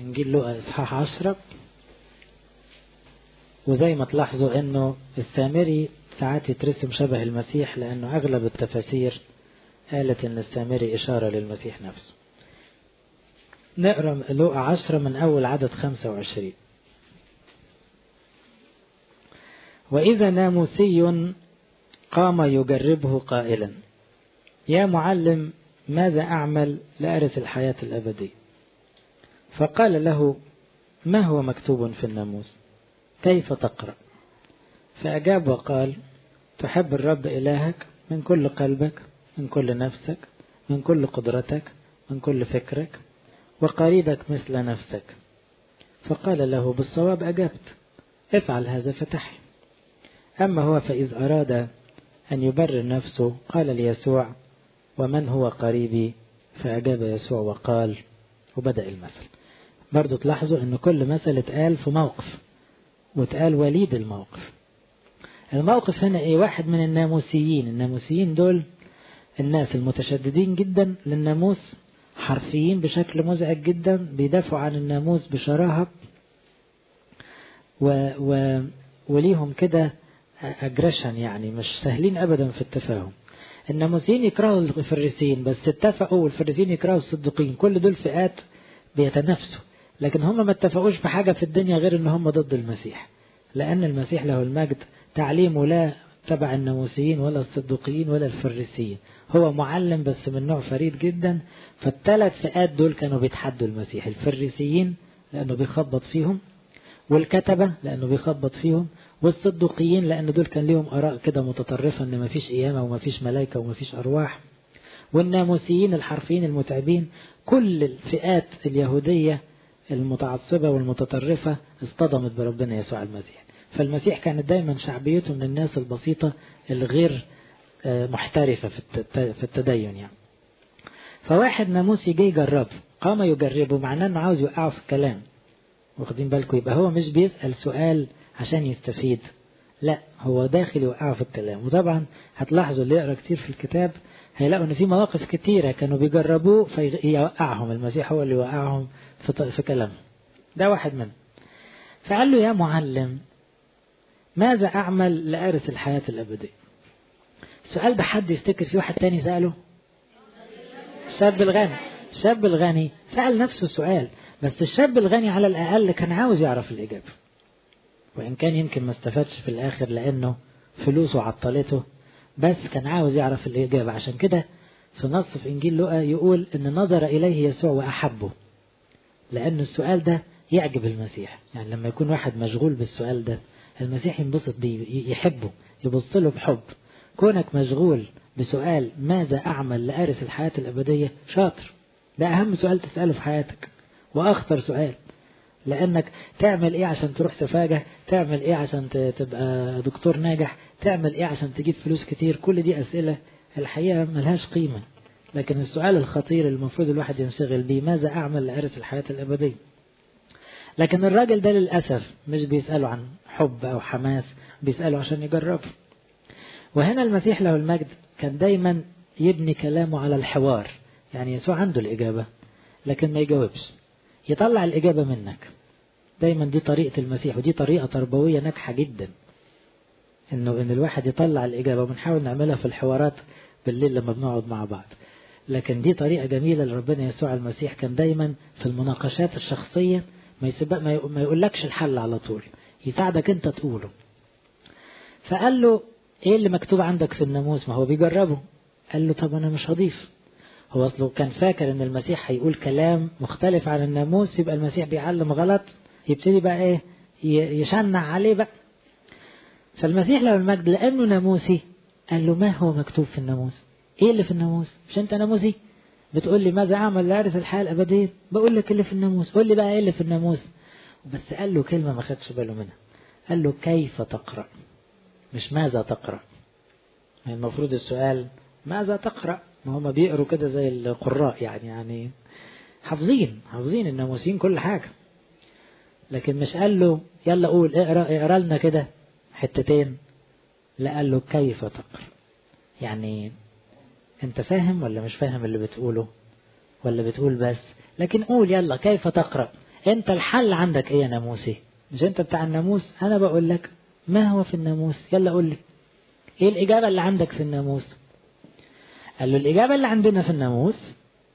إنجيل لوقا إصحاح عشرة وزي ما تلاحظوا إنه السامري ساعات يترسم شبه المسيح لأنه أغلب التفاسير قالت إن السامري إشارة للمسيح نفسه نقرأ لوقا عشرة من أول عدد خمسة وعشرين وإذا ناموسي قام يجربه قائلا يا معلم ماذا أعمل لأرث الحياة الأبدية فقال له ما هو مكتوب في الناموس كيف تقرأ فأجاب وقال تحب الرب إلهك من كل قلبك من كل نفسك من كل قدرتك من كل فكرك وقريبك مثل نفسك فقال له بالصواب أجبت افعل هذا فتحي أما هو فإذ أراد أن يبرر نفسه قال ليسوع ومن هو قريبي فأجاب يسوع وقال وبدأ المثل برضو تلاحظوا أن كل مثل اتقال في موقف واتقال وليد الموقف الموقف هنا ايه واحد من الناموسيين الناموسيين دول الناس المتشددين جدا للناموس حرفيين بشكل مزعج جدا بيدافعوا عن الناموس بشراهة و و وليهم كده اجريشن يعني مش سهلين ابدا في التفاهم الناموسيين يكرهوا الفريسيين بس اتفقوا والفريسيين يكرهوا الصديقين كل دول فئات بيتنافسوا لكن هم ما اتفقوش في حاجة في الدنيا غير ان هم ضد المسيح لان المسيح له المجد تعليمه لا تبع الناموسيين ولا الصدوقيين ولا الفريسيين هو معلم بس من نوع فريد جدا فالثلاث فئات دول كانوا بيتحدوا المسيح الفريسيين لأنه بيخبط فيهم والكتبة لأنه بيخبط فيهم والصدوقيين لأن دول كان ليهم آراء كده متطرفة إن مفيش قيامة ومفيش ملائكة ومفيش أرواح والناموسيين الحرفيين المتعبين كل الفئات اليهودية المتعصبة والمتطرفة اصطدمت بربنا يسوع المسيح فالمسيح كانت دايما شعبيته من الناس البسيطة الغير محترفة في التدين يعني فواحد ناموسي جه يجربه قام يجربه معناه انه عاوز يوقعه في الكلام واخدين بالكم يبقى هو مش بيسأل سؤال عشان يستفيد لا هو داخل يوقعه في الكلام وطبعا هتلاحظوا اللي يقرا كتير في الكتاب هيلاقوا ان في مواقف كتيرة كانوا بيجربوه فيوقعهم المسيح هو اللي يوقعهم في, في كلامه ده واحد منهم فقال له يا معلم ماذا أعمل لأرث الحياة الأبدية السؤال ده حد يفتكر في واحد تاني سأله الشاب الغني الشاب الغني سأل نفسه السؤال بس الشاب الغني على الأقل كان عاوز يعرف الإجابة وإن كان يمكن ما استفادش في الآخر لأنه فلوسه عطلته بس كان عاوز يعرف الإجابة عشان كده في نص في إنجيل لوقا يقول إن نظر إليه يسوع وأحبه لأن السؤال ده يعجب المسيح يعني لما يكون واحد مشغول بالسؤال ده المسيح ينبسط بيه يحبه يبص له بحب كونك مشغول بسؤال ماذا أعمل لأرث الحياة الأبدية شاطر ده أهم سؤال تسأله في حياتك وأخطر سؤال لأنك تعمل إيه عشان تروح سفاجة تعمل إيه عشان تبقى دكتور ناجح تعمل إيه عشان تجيب فلوس كتير كل دي أسئلة الحقيقة ملهاش قيمة لكن السؤال الخطير المفروض الواحد ينشغل بيه ماذا أعمل لأرث الحياة الأبدية لكن الراجل ده للأسف مش بيسأله عن حب أو حماس بيسأله عشان يجربه وهنا المسيح له المجد كان دايما يبني كلامه على الحوار يعني يسوع عنده الإجابة لكن ما يجاوبش يطلع الإجابة منك دايما دي طريقة المسيح ودي طريقة تربوية ناجحة جدا إنه إن الواحد يطلع الإجابة وبنحاول نعملها في الحوارات بالليل لما بنقعد مع بعض لكن دي طريقة جميلة لربنا يسوع المسيح كان دايما في المناقشات الشخصية ما يسبق ما يقولكش الحل على طول يساعدك انت تقوله فقال له ايه اللي مكتوب عندك في الناموس ما هو بيجربه قال له طب انا مش هضيف هو اصله كان فاكر ان المسيح هيقول كلام مختلف عن الناموس يبقى المسيح بيعلم غلط يبتدي بقى ايه يشنع عليه بقى فالمسيح له المجد لانه ناموسي قال له ما هو مكتوب في الناموس ايه اللي في الناموس مش انت ناموسي بتقول لي ماذا اعمل لارث الحياه الابديه بقول لك اللي في الناموس قول لي بقى ايه اللي في الناموس بس قال له كلمه ما خدش باله منها قال له كيف تقرا مش ماذا تقرا يعني المفروض السؤال ماذا تقرا ما هم بيقروا كده زي القراء يعني يعني حافظين حافظين الناموسيين كل حاجه لكن مش قال له يلا قول اقرا اقرا لنا كده حتتين لا قال له كيف تقرا يعني انت فاهم ولا مش فاهم اللي بتقوله ولا بتقول بس لكن قول يلا كيف تقرأ انت الحل عندك ايه يا ناموسي مش انت بتاع الناموس انا بقول لك ما هو في الناموس يلا قول لي ايه الاجابه اللي عندك في الناموس قال له الاجابه اللي عندنا في الناموس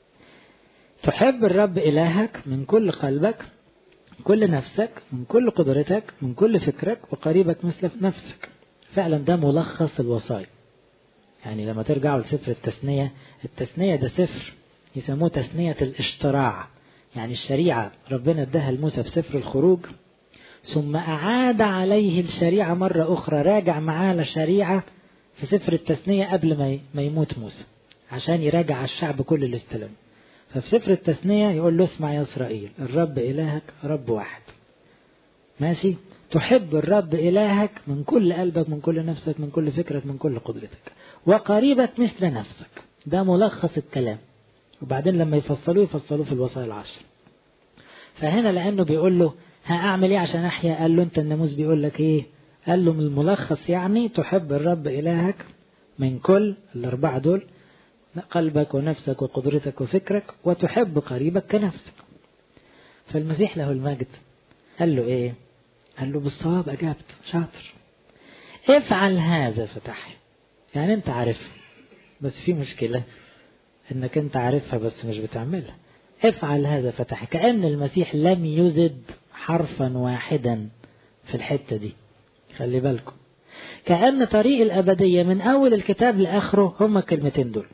تحب الرب الهك من كل قلبك من كل نفسك من كل قدرتك من كل فكرك وقريبك مثل نفسك فعلا ده ملخص الوصايا يعني لما ترجعوا لسفر التثنية التثنية ده سفر يسموه تثنية الاشتراع يعني الشريعة ربنا اداها لموسى في سفر الخروج ثم أعاد عليه الشريعة مرة أخرى راجع معاه للشريعة في سفر التثنية قبل ما يموت موسى عشان يراجع على الشعب كل اللي استلم ففي سفر التثنية يقول له اسمع يا إسرائيل الرب إلهك رب واحد ماشي تحب الرب إلهك من كل قلبك من كل نفسك من كل فكرك من كل قدرتك وقريبك مثل نفسك ده ملخص الكلام وبعدين لما يفصلوه يفصلوه في الوصايا العشر فهنا لأنه بيقول له ها أعمل إيه عشان أحيا قال له أنت الناموس بيقول لك إيه قال له من الملخص يعني تحب الرب إلهك من كل الأربعة دول قلبك ونفسك وقدرتك وفكرك وتحب قريبك كنفسك فالمسيح له المجد قال له ايه قال له بالصواب اجابت شاطر افعل هذا فتحي يعني انت عارفها بس في مشكلة انك انت عارفها بس مش بتعملها افعل هذا فتحي كأن المسيح لم يزد حرفا واحدا في الحتة دي خلي بالكم كأن طريق الأبدية من أول الكتاب لآخره هما الكلمتين دول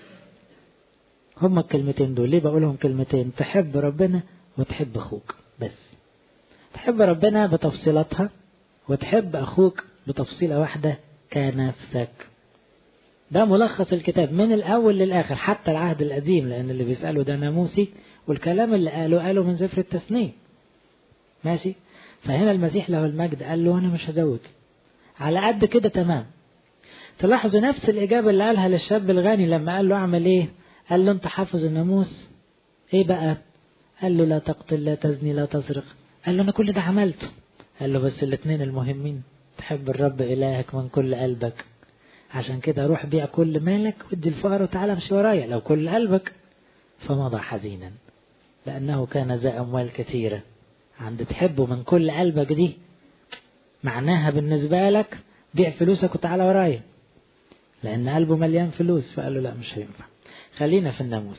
هما الكلمتين دول ليه بقولهم كلمتين تحب ربنا وتحب أخوك بس تحب ربنا بتفصيلاتها وتحب أخوك بتفصيلة واحدة كنفسك ده ملخص الكتاب من الأول للآخر حتى العهد القديم لأن اللي بيسأله ده ناموسي والكلام اللي قاله قاله من سفر التثنية ماشي فهنا المسيح له المجد قال له أنا مش هزود على قد كده تمام تلاحظوا نفس الإجابة اللي قالها للشاب الغني لما قال له أعمل إيه قال له أنت حافظ الناموس إيه بقى قال له لا تقتل لا تزني لا تسرق قال له أنا كل ده عملته قال له بس الاثنين المهمين تحب الرب إلهك من كل قلبك عشان كده روح بيع كل مالك ودي الفقراء وتعالى امشي ورايا لو كل قلبك فمضى حزينا لأنه كان ذا أموال كثيرة عند تحبه من كل قلبك دي معناها بالنسبة لك بيع فلوسك وتعالى ورايا لأن قلبه مليان فلوس فقال له لا مش هينفع خلينا في الناموس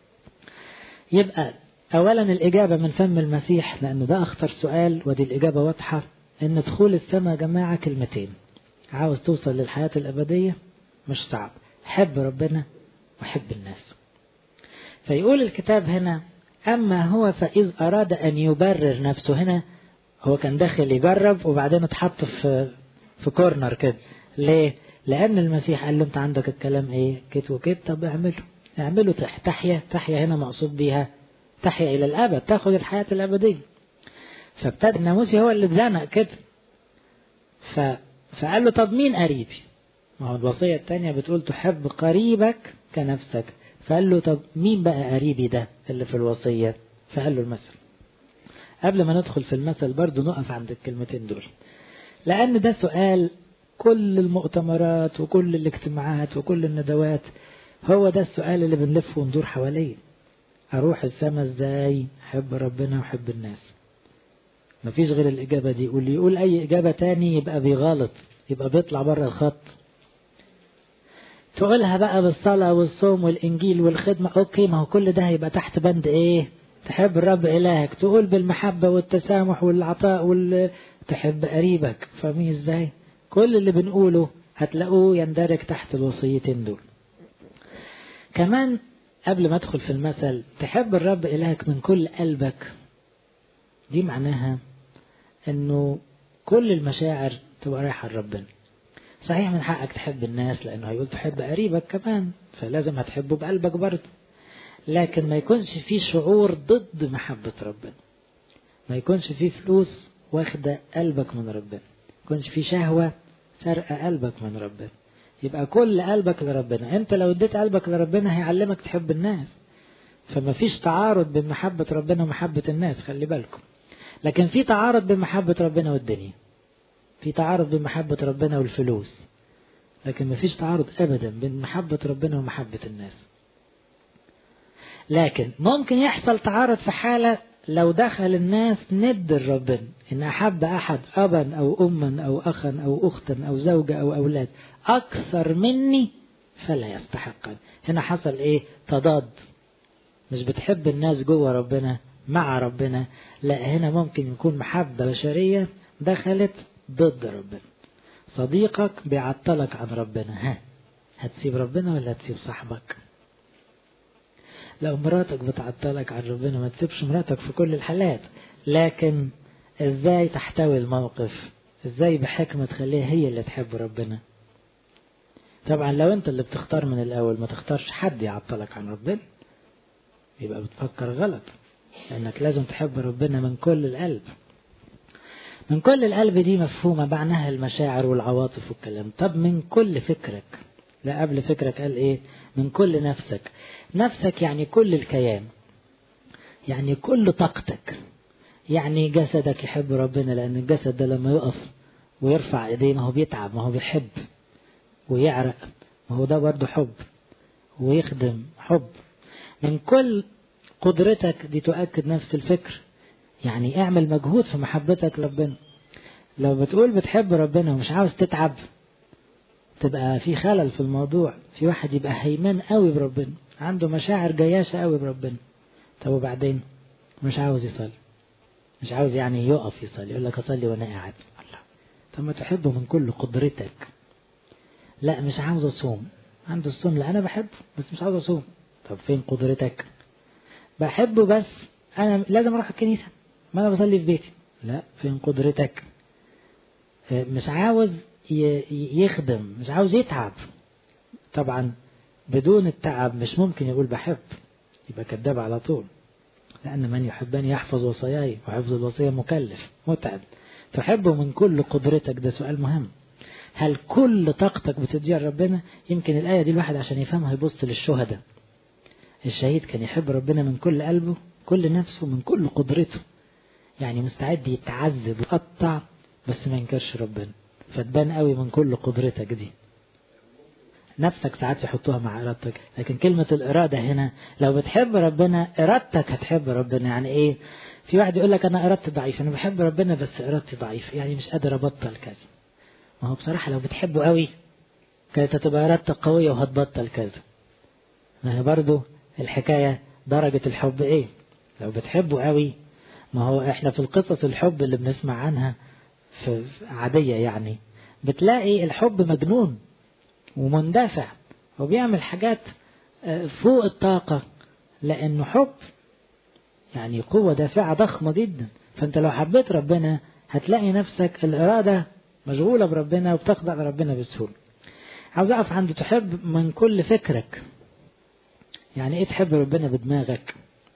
يبقى أولا الإجابة من فم المسيح لأنه ده أخطر سؤال ودي الإجابة واضحة إن دخول السماء يا جماعة كلمتين عاوز توصل للحياة الأبدية مش صعب حب ربنا وحب الناس فيقول الكتاب هنا أما هو فإذ أراد أن يبرر نفسه هنا هو كان داخل يجرب وبعدين اتحط في في كورنر كده ليه؟ لأن المسيح قال له أنت عندك الكلام إيه؟ كت وكت طب اعمله اعمله تحيا تحيا هنا مقصود بيها تحيا إلى الأبد تاخد الحياة الأبدية فابتدى الناموسي هو اللي اتزنق كده ف... فقال له طب مين قريبي؟ ما هو الوصية التانية بتقول تحب قريبك كنفسك فقال له طب مين بقى قريبي ده اللي في الوصية؟ فقال له المثل قبل ما ندخل في المثل برضو نقف عند الكلمتين دول لأن ده سؤال كل المؤتمرات وكل الاجتماعات وكل الندوات هو ده السؤال اللي بنلف وندور حواليه أروح السما ازاي أحب ربنا وأحب الناس مفيش غير الإجابة دي واللي يقول أي إجابة تاني يبقى بيغلط يبقى بيطلع بره الخط تقولها بقى بالصلاة والصوم والإنجيل والخدمة أوكي ما هو كل ده هيبقى تحت بند إيه تحب الرب إلهك تقول بالمحبة والتسامح والعطاء وال... تحب قريبك فاهمين إزاي كل اللي بنقوله هتلاقوه يندرج تحت الوصيتين دول كمان قبل ما ادخل في المثل تحب الرب إلهك من كل قلبك دي معناها انه كل المشاعر تبقى رايحة لربنا صحيح من حقك تحب الناس لانه هيقول تحب قريبك كمان فلازم هتحبه بقلبك برضه لكن ما يكونش فيه شعور ضد محبة ربنا ما يكونش فيه فلوس واخدة قلبك من ربنا ما يكونش فيه شهوة سرقة قلبك من ربنا يبقى كل قلبك لربنا انت لو اديت قلبك لربنا هيعلمك تحب الناس فما فيش تعارض بين محبة ربنا ومحبة الناس خلي بالكم لكن في تعارض بين محبة ربنا والدنيا في تعارض بين محبة ربنا والفلوس لكن ما فيش تعارض أبدا بين محبة ربنا ومحبة الناس لكن ممكن يحصل تعارض في حالة لو دخل الناس ند ربنا إن أحب أحد أبا أو أما أو أخا أو أختا أو زوجة أو أولاد أكثر مني فلا يستحقني هنا حصل إيه تضاد مش بتحب الناس جوه ربنا مع ربنا لا هنا ممكن يكون محبة بشرية دخلت ضد ربنا صديقك بيعطلك عن ربنا ها هتسيب ربنا ولا هتسيب صاحبك لو مراتك بتعطلك عن ربنا ما تسيبش مراتك في كل الحالات لكن ازاي تحتوي الموقف ازاي بحكمة تخليها هي اللي تحب ربنا طبعا لو انت اللي بتختار من الاول ما تختارش حد يعطلك عن ربنا يبقى بتفكر غلط لانك لازم تحب ربنا من كل القلب من كل القلب دي مفهومة معناها المشاعر والعواطف والكلام طب من كل فكرك لا قبل فكرك قال ايه من كل نفسك نفسك يعني كل الكيان يعني كل طاقتك يعني جسدك يحب ربنا لأن الجسد ده لما يقف ويرفع ايديه ما هو بيتعب ما هو بيحب ويعرق ما هو ده برضه حب ويخدم حب من كل قدرتك دي تؤكد نفس الفكر يعني اعمل مجهود في محبتك لربنا لو بتقول بتحب ربنا ومش عاوز تتعب تبقى في خلل في الموضوع في واحد يبقى هيمان قوي بربنا عنده مشاعر جياشة قوي بربنا طب وبعدين مش عاوز يصلي مش عاوز يعني يقف يصلي يقول لك اصلي وانا قاعد الله طب ما تحبه من كل قدرتك لا مش عاوز اصوم عنده الصوم لا انا بحبه بس مش عاوز اصوم طب فين قدرتك بحبه بس انا لازم اروح الكنيسه ما انا بصلي في بيتي لا فين قدرتك مش عاوز يخدم مش عاوز يتعب طبعا بدون التعب مش ممكن يقول بحب يبقى كذاب على طول لأن من يحبني يحفظ وصاياي وحفظ الوصية مكلف متعب تحبه من كل قدرتك ده سؤال مهم هل كل طاقتك بتديها لربنا يمكن الآية دي الواحد عشان يفهمها يبص للشهداء الشهيد كان يحب ربنا من كل قلبه كل نفسه من كل قدرته يعني مستعد يتعذب ويقطع بس ما ينكرش ربنا فتبان قوي من كل قدرتك دي نفسك ساعات يحطوها مع إرادتك لكن كلمة الإرادة هنا لو بتحب ربنا إرادتك هتحب ربنا يعني إيه في واحد يقول لك أنا إرادتي ضعيفة أنا بحب ربنا بس إرادتي ضعيفة يعني مش قادر أبطل كذا ما هو بصراحة لو بتحبه قوي كانت هتبقى إرادتك قوية وهتبطل كذا ما هي برضو الحكاية درجة الحب إيه لو بتحبه قوي ما هو إحنا في القصص الحب اللي بنسمع عنها في عادية يعني بتلاقي الحب مجنون ومندفع وبيعمل حاجات فوق الطاقة لأنه حب يعني قوة دافعة ضخمة جدا فأنت لو حبيت ربنا هتلاقي نفسك الإرادة مشغولة بربنا وبتخضع لربنا بسهولة عاوز أقف عند تحب من كل فكرك يعني إيه تحب ربنا بدماغك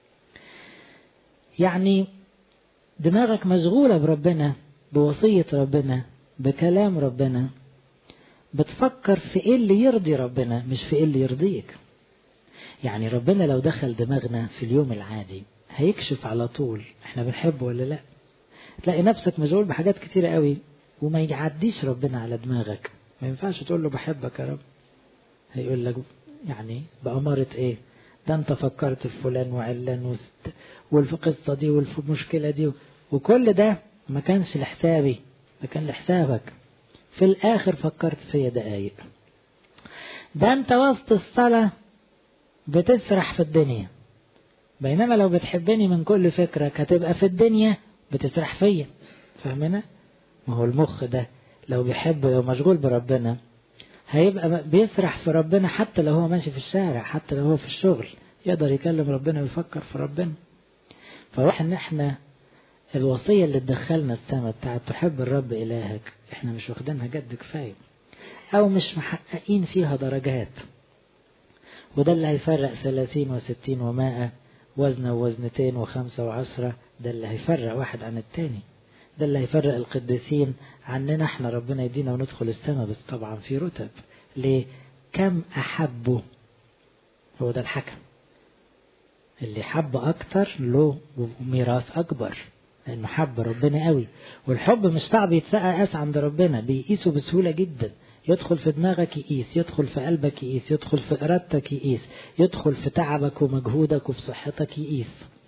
يعني دماغك مشغولة بربنا بوصية ربنا بكلام ربنا بتفكر في ايه اللي يرضي ربنا مش في ايه اللي يرضيك يعني ربنا لو دخل دماغنا في اليوم العادي هيكشف على طول احنا بنحبه ولا لا تلاقي نفسك مشغول بحاجات كتيرة قوي وما يعديش ربنا على دماغك ما ينفعش تقول له بحبك يا رب هيقول لك يعني بأمارة ايه ده انت فكرت في فلان وعلان والقصة دي والمشكلة دي وكل ده ما كانش لحسابي ده كان لحسابك في الآخر فكرت فيا دقايق ده أنت وسط الصلاة بتسرح في الدنيا بينما لو بتحبني من كل فكرك هتبقى في الدنيا بتسرح فيا فاهمنا؟ ما هو المخ ده لو بيحب لو مشغول بربنا هيبقى بيسرح في ربنا حتى لو هو ماشي في الشارع حتى لو هو في الشغل يقدر يكلم ربنا ويفكر في ربنا فواحد ان احنا الوصية اللي تدخلنا السماء بتاعت تحب الرب إلهك احنا مش واخدينها جد كفاية أو مش محققين فيها درجات وده اللي هيفرق ثلاثين وستين ومائة وزنة ووزنتين وخمسة وعشرة ده اللي هيفرق واحد عن التاني ده اللي هيفرق القديسين عننا احنا ربنا يدينا وندخل السماء بس طبعا في رتب ليه كم أحبه هو ده الحكم اللي حب أكتر له ميراث أكبر لأنه حب ربنا قوي والحب مش صعب يتقاس عند ربنا بيقيسه بسهولة جدا يدخل في دماغك يقيس يدخل في قلبك يقيس يدخل في إرادتك يقيس يدخل في تعبك ومجهودك وفي صحتك يقيس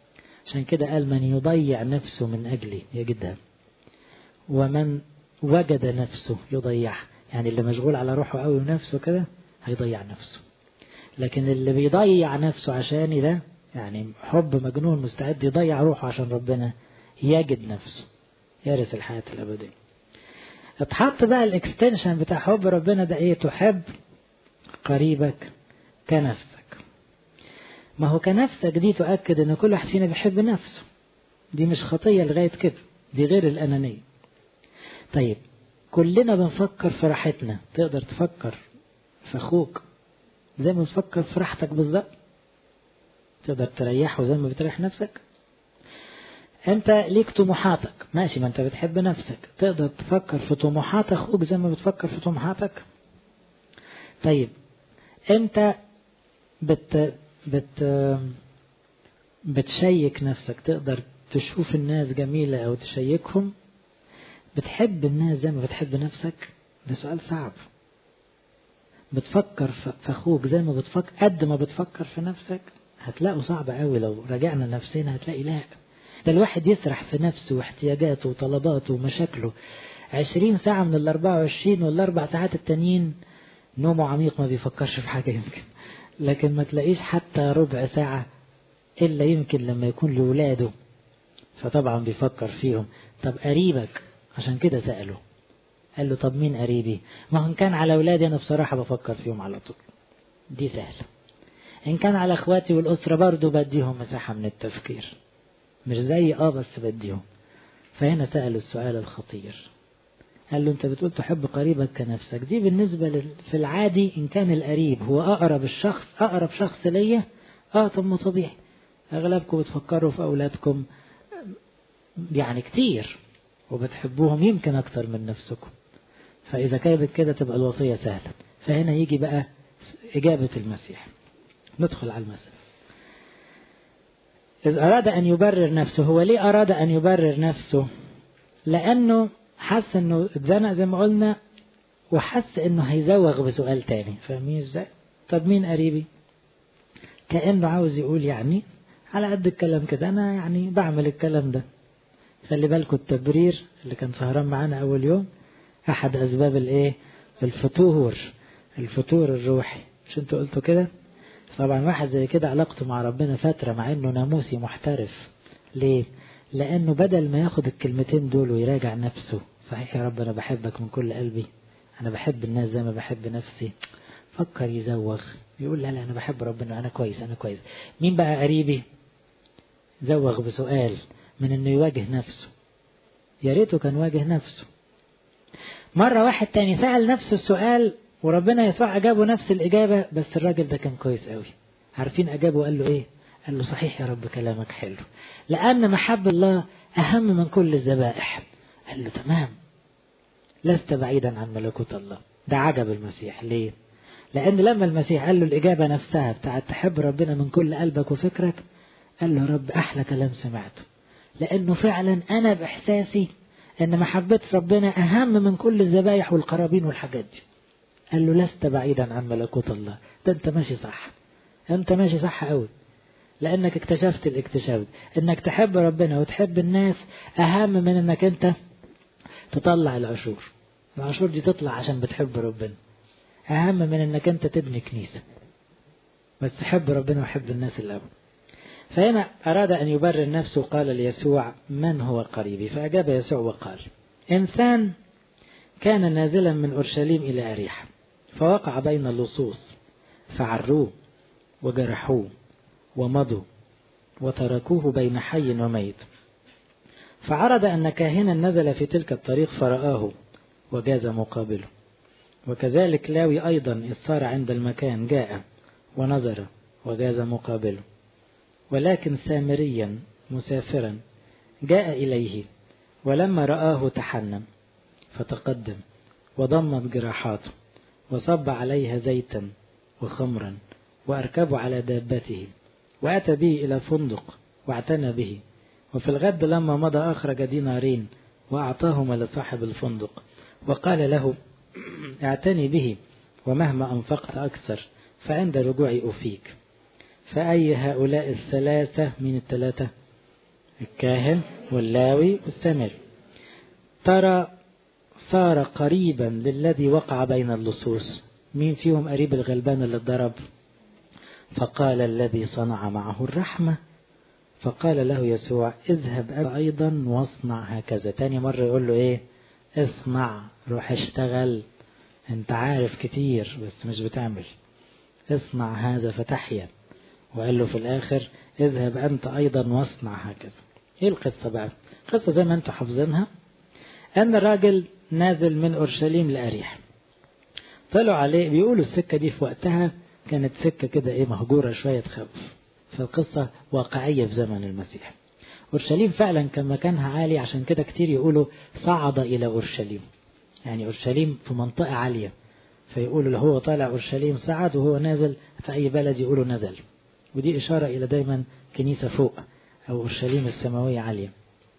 عشان كده قال من يضيع نفسه من أجلي يجدها ومن وجد نفسه يضيعها يعني اللي مشغول على روحه قوي ونفسه كده هيضيع نفسه لكن اللي بيضيع نفسه عشاني ده يعني حب مجنون مستعد يضيع روحه عشان ربنا يجد نفسه يرث الحياة الأبدية اتحط بقى الاكستنشن بتاع حب ربنا ده ايه تحب قريبك كنفسك ما هو كنفسك دي تؤكد ان كل واحد فينا بيحب نفسه دي مش خطية لغاية كده دي غير الأنانية طيب كلنا بنفكر في راحتنا تقدر تفكر في أخوك زي ما بتفكر في راحتك بالظبط تقدر تريحه زي ما بتريح نفسك انت ليك طموحاتك ماشي ما انت بتحب نفسك تقدر تفكر في طموحات اخوك زي ما بتفكر في طموحاتك طيب انت بت بت بتشيك نفسك تقدر تشوف الناس جميلة او تشيكهم بتحب الناس زي ما بتحب نفسك ده سؤال صعب بتفكر في اخوك زي ما بتفكر قد ما بتفكر في نفسك هتلاقوا صعب قوي لو رجعنا نفسنا هتلاقي لا ده الواحد يسرح في نفسه واحتياجاته وطلباته ومشاكله عشرين ساعة من الأربعة وعشرين والأربع ساعات التانيين نومه عميق ما بيفكرش في حاجة يمكن لكن ما تلاقيش حتى ربع ساعة إلا يمكن لما يكون لولاده فطبعا بيفكر فيهم طب قريبك عشان كده سأله قال له طب مين قريبي ما هو كان على أولادي أنا بصراحة بفكر فيهم على طول دي سهلة إن كان على إخواتي والأسرة برضو بديهم مساحة من التفكير مش زي اه بس بديهم فهنا سأل السؤال الخطير قال له انت بتقول تحب قريبك كنفسك دي بالنسبة لل... في العادي ان كان القريب هو اقرب الشخص اقرب شخص ليا اه طب ما طبيعي اغلبكم بتفكروا في اولادكم يعني كتير وبتحبوهم يمكن اكتر من نفسكم فاذا كانت كده تبقى الوصية سهلة فهنا يجي بقى اجابة المسيح ندخل على المسيح إذ أراد أن يبرر نفسه هو ليه أراد أن يبرر نفسه لأنه حس أنه اتزنق زي ما قلنا وحس أنه هيزوغ بسؤال تاني فاهمين إزاي طب مين قريبي كأنه عاوز يقول يعني على قد الكلام كده أنا يعني بعمل الكلام ده خلي بالكم التبرير اللي كان سهران معانا أول يوم أحد أسباب الإيه الفتور الفتور الروحي مش انتوا قلتوا كده طبعا واحد زي كده علاقته مع ربنا فترة مع انه ناموسي محترف ليه لانه بدل ما ياخد الكلمتين دول ويراجع نفسه صحيح يا رب انا بحبك من كل قلبي انا بحب الناس زي ما بحب نفسي فكر يزوغ يقول لا لا انا بحب ربنا انا كويس انا كويس مين بقى قريبي زوغ بسؤال من انه يواجه نفسه يا ريته كان واجه نفسه مرة واحد تاني سأل نفسه السؤال وربنا يسوع أجابه نفس الإجابة بس الراجل ده كان كويس قوي عارفين أجابه قال له إيه قال له صحيح يا رب كلامك حلو لأن محب الله أهم من كل الذبائح قال له تمام لست بعيدا عن ملكوت الله ده عجب المسيح ليه لأن لما المسيح قال له الإجابة نفسها بتاعت تحب ربنا من كل قلبك وفكرك قال له رب أحلى كلام سمعته لأنه فعلا أنا بإحساسي أن محبة ربنا أهم من كل الذبايح والقرابين والحاجات دي قال له لست بعيدا عن ملكوت الله ده انت ماشي صح انت ماشي صح قوي لانك اكتشفت الاكتشاف انك تحب ربنا وتحب الناس اهم من انك انت تطلع العشور العشور دي تطلع عشان بتحب ربنا اهم من انك انت تبني كنيسة بس تحب ربنا وحب الناس الاول فهنا أراد أن يبرر نفسه قال ليسوع من هو قريبي فأجاب يسوع وقال إنسان كان نازلا من أورشليم إلى أريحة فوقع بين اللصوص فعروه وجرحوه ومضوا وتركوه بين حي وميت فعرض أن كاهنا نزل في تلك الطريق فرآه وجاز مقابله وكذلك لاوي أيضا إذ صار عند المكان جاء ونظر وجاز مقابله ولكن سامريا مسافرا جاء إليه ولما رآه تحنن فتقدم وضمت جراحاته وصب عليها زيتا وخمرا وأركبه على دابته وأتى به إلى فندق واعتنى به وفي الغد لما مضى أخرج دينارين وأعطاهما لصاحب الفندق وقال له اعتني به ومهما أنفقت أكثر فعند رجوعي أفيك فأي هؤلاء الثلاثة من الثلاثة الكاهن واللاوي والسامري ترى صار قريبا للذي وقع بين اللصوص مين فيهم قريب الغلبان اللي اتضرب فقال الذي صنع معه الرحمة فقال له يسوع اذهب أيضا واصنع هكذا تاني مرة يقول له ايه اصنع روح اشتغل انت عارف كتير بس مش بتعمل اصنع هذا فتحيا وقال له في الاخر اذهب انت ايضا واصنع هكذا ايه القصة بقى القصة زي ما انتم حافظينها ان الراجل نازل من اورشليم لاريح طلعوا عليه بيقولوا السكة دي في وقتها كانت سكة كده ايه مهجورة شوية تخوف فالقصة واقعية في زمن المسيح أورشليم فعلا كان مكانها عالي عشان كده كتير يقولوا صعد إلى أورشليم يعني أورشليم في منطقة عالية فيقولوا له هو طالع أورشليم صعد وهو نازل في أي بلد يقولوا نزل ودي إشارة إلى دايما كنيسة فوق أو أورشليم السماوية عالية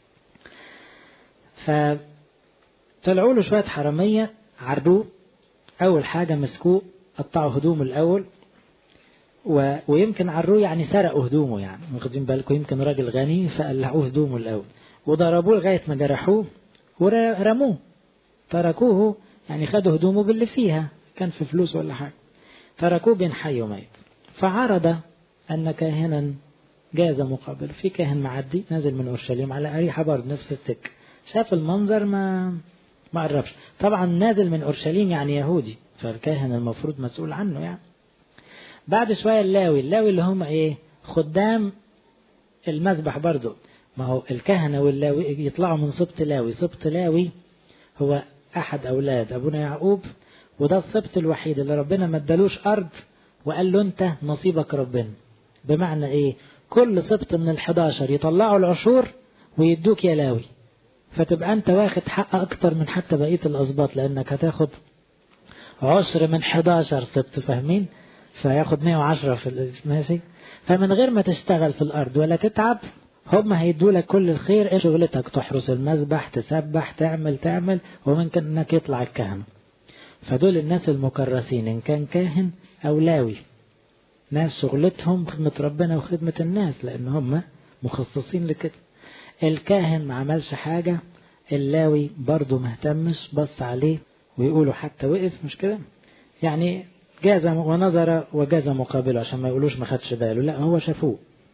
فطلعوا له شوية حرامية عردوه أول حاجة مسكوه قطعوا هدومه الأول و... ويمكن عروه يعني سرقوا هدومه يعني واخدين بالكم يمكن راجل غني فقلعوه هدومه الأول وضربوه لغاية ما جرحوه ورموه تركوه يعني خدوا هدومه باللي فيها كان في فلوس ولا حاجة تركوه بين حي وميت فعرض أن كاهنا جاز مقابل في كاهن معدي نازل من أورشليم على أريحة برضه نفس السكة شاف المنظر ما ما قربش طبعا نازل من أورشليم يعني يهودي فالكاهن المفروض مسؤول عنه يعني بعد شوية اللاوي اللاوي اللي هم ايه خدام المذبح برضو ما هو الكهنة واللاوي يطلعوا من سبط لاوي سبط لاوي هو أحد أولاد أبونا يعقوب وده السبط الوحيد اللي ربنا ما ادالوش أرض وقال له أنت نصيبك ربنا بمعنى إيه كل سبط من الحداشر يطلعوا العشور ويدوك يا لاوي فتبقى أنت واخد حق أكتر من حتى بقية الأسباط لأنك هتاخد عشر من 11 سبط فاهمين فياخد 110 في ماشي فمن غير ما تشتغل في الأرض ولا تتعب هم هيدوا لك كل الخير ايه شغلتك تحرس المذبح تسبح تعمل تعمل وممكن انك يطلع الكهنة فدول الناس المكرسين ان كان كاهن او لاوي ناس شغلتهم خدمة ربنا وخدمة الناس لان هم مخصصين لكده الكاهن ما عملش حاجة اللاوي برضه مهتمش بص عليه ويقولوا حتى وقف مش كده يعني جاز ونظر وجاز مقابله عشان ما يقولوش ما خدش باله لا هو شافوه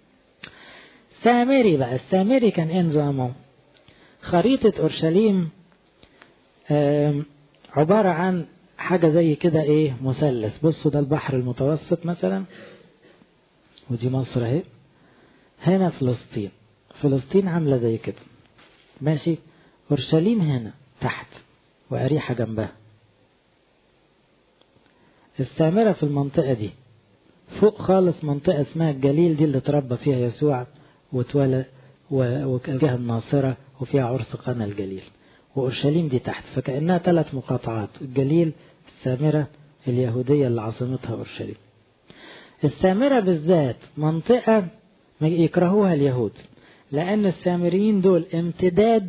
سامري بقى السامري كان ايه نظامه خريطة أورشليم عبارة عن حاجة زي كده ايه مثلث بصوا ده البحر المتوسط مثلا ودي مصر اهي هنا فلسطين فلسطين عاملة زي كده ماشي أورشليم هنا تحت وأريحة جنبها السامرة في المنطقة دي فوق خالص منطقة اسمها الجليل دي اللي تربى فيها يسوع وتولى وفيها الناصرة وفيها عرس قنا الجليل وأورشليم دي تحت فكأنها ثلاث مقاطعات الجليل السامرة اليهودية اللي عاصمتها أورشليم السامرة بالذات منطقة يكرهوها اليهود لأن السامريين دول امتداد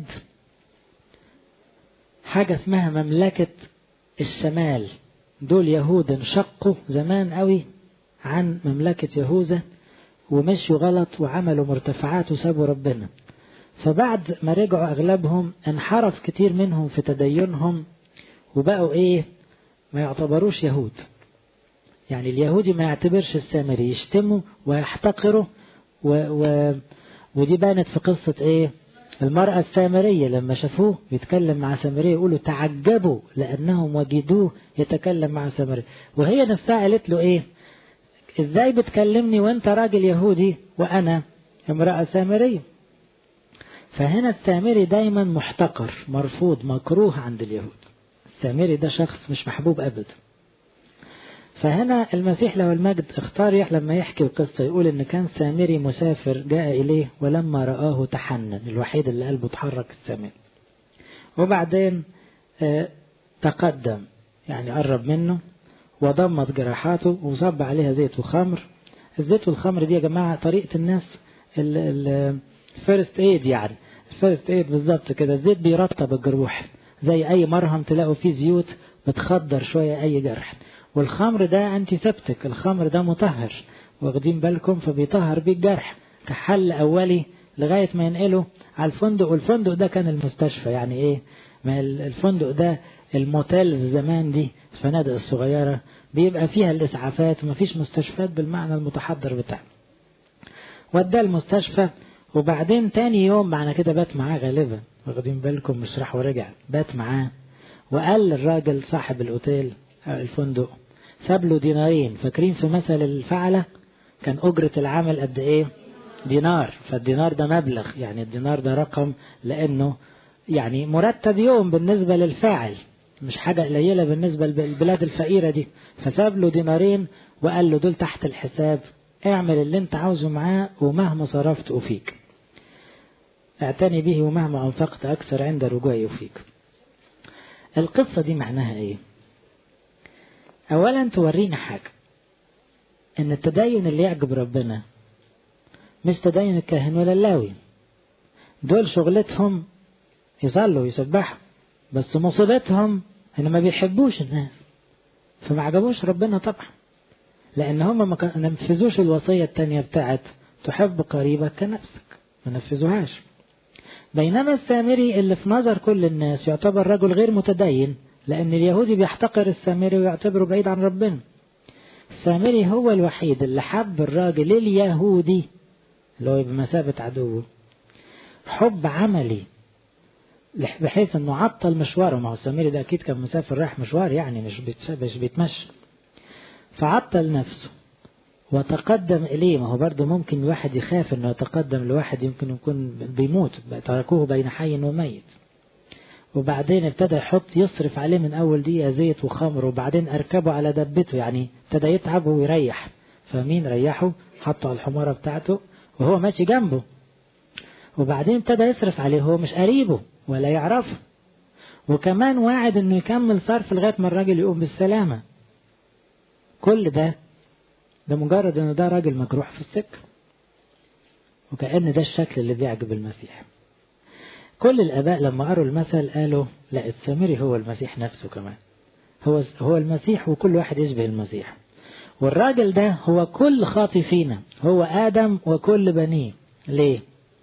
حاجة اسمها مملكة الشمال دول يهود انشقوا زمان قوي عن مملكة يهوذا ومشوا غلط وعملوا مرتفعات وسابوا ربنا فبعد ما رجعوا أغلبهم انحرف كتير منهم في تدينهم وبقوا إيه ما يعتبروش يهود يعني اليهودي ما يعتبرش السامري يشتموا ويحتقروا و... و... ودي بانت في قصة إيه المرأة السامرية لما شافوه بيتكلم مع سامرية يقولوا تعجبوا لأنهم وجدوه يتكلم مع سامرية وهي نفسها قالت له إيه إزاي بتكلمني وأنت راجل يهودي وأنا امرأة سامرية فهنا السامري دايما محتقر مرفوض مكروه عند اليهود السامري ده شخص مش محبوب أبدا فهنا المسيح له المجد اختار لما يحكي القصة يقول ان كان سامري مسافر جاء اليه ولما رآه تحنن الوحيد اللي قلبه اتحرك السامري وبعدين اه تقدم يعني قرب منه وضمت جراحاته وصب عليها زيت وخمر الزيت والخمر دي يا جماعة طريقة الناس الفيرست ايد يعني الفيرست ايد بالظبط كده الزيت بيرطب الجروح زي اي مرهم تلاقوا فيه زيوت بتخدر شوية اي جرح والخمر ده انتي سبتك الخمر ده مطهر واخدين بالكم فبيطهر بيه الجرح كحل اولي لغاية ما ينقله على الفندق والفندق ده كان المستشفى يعني ايه ما الفندق ده الموتيل زمان دي الفنادق الصغيرة بيبقى فيها الإسعافات ومفيش مستشفيات بالمعنى المتحضر بتاعه وداه المستشفى وبعدين تاني يوم معنا كده بات معاه غالبا واخدين بالكم مش راح ورجع بات معاه وقال للراجل صاحب الاوتيل الفندق ساب له دينارين فاكرين في مثل الفعلة كان أجرة العمل قد إيه دينار فالدينار ده مبلغ يعني الدينار ده رقم لأنه يعني مرتب يوم بالنسبة للفاعل مش حاجة قليلة بالنسبة للبلاد الفقيرة دي فساب له دينارين وقال له دول تحت الحساب اعمل اللي انت عاوزه معاه ومهما صرفت أفيك اعتني به ومهما أنفقت أكثر عند رجوعي أفيك القصة دي معناها ايه اولا تورينا حاجة ان التدين اللي يعجب ربنا مش تدين الكاهن ولا اللاوي دول شغلتهم يصلوا ويسبحوا بس مصيبتهم ان ما بيحبوش الناس فما عجبوش ربنا طبعا لان هم ما نفذوش الوصية التانية بتاعت تحب قريبك كنفسك ما نفذوهاش بينما السامري اللي في نظر كل الناس يعتبر رجل غير متدين لأن اليهودي بيحتقر السامري ويعتبره بعيد عن ربنا السامري هو الوحيد اللي حب الراجل اليهودي اللي هو بمثابة عدوه حب عملي بحيث انه عطل مشواره ما هو السامري ده اكيد كان مسافر رايح مشوار يعني مش مش بيتمشى فعطل نفسه وتقدم إليه ما هو برضه ممكن الواحد يخاف أنه يتقدم لواحد يمكن يكون بيموت تركوه بين حي وميت وبعدين ابتدى يحط يصرف عليه من أول دقيقة زيت وخمر وبعدين أركبه على دبته يعني ابتدى يتعب ويريح فمين ريحه حطه على الحمارة بتاعته وهو ماشي جنبه وبعدين ابتدى يصرف عليه هو مش قريبه ولا يعرفه وكمان واعد انه يكمل صرف لغاية ما الراجل يقوم بالسلامة كل ده ده مجرد ان ده راجل مجروح في السكة وكأن ده الشكل اللي بيعجب المسيح كل الآباء لما قروا المثل قالوا لا السامري هو المسيح نفسه كمان هو هو المسيح وكل واحد يشبه المسيح والراجل ده هو كل خاطي فينا هو آدم وكل بنيه ليه